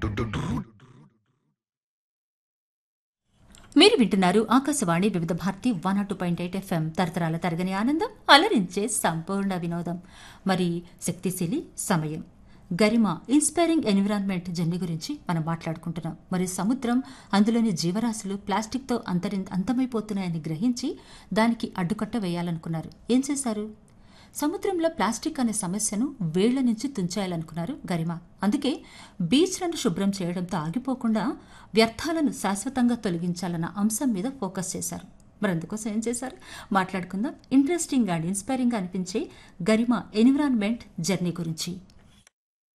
మీరు వింటున్నారు Akashvani Vividh Bharati one nought point eight F M తరతరాల తరగని ఆనందం అలరించే సంపూర్ణ వినోదం మరి శక్తిశీలి సమయం గరిమ ఇన్స్పైరింగ్ ఎన్విరాన్మెంట్ జర్నీ గురించి మనం మాట్లాడుకుంటున్నాం మరి సముద్రం అందులోని జీవరాశులు ప్లాస్టిక్తో అంతరి అంతమైపోతున్నాయని గ్రహించి దానికి అడ్డుకట్ట వేయాలనుకున్నారు ఏం చేశారు సముద్రంలో ప్లాస్టిక్ అనే సమస్యను వేళ్ల నుంచి తుంచేయాలనుకున్నారు గరిమ అందుకే బీచ్లను శుభ్రం చేయడంతో ఆగిపోకుండా వ్యర్థాలను శాశ్వతంగా తొలగించాలన్న అంశం మీద ఫోకస్ చేశారు మరి అందుకోసం ఏం చేశారు మాట్లాడుకుందాం ఇంట్రెస్టింగ్ అండ్ ఇన్స్పైరింగ్ అనిపించే గరిమ ఎన్విరాన్మెంట్ జర్నీ గురించి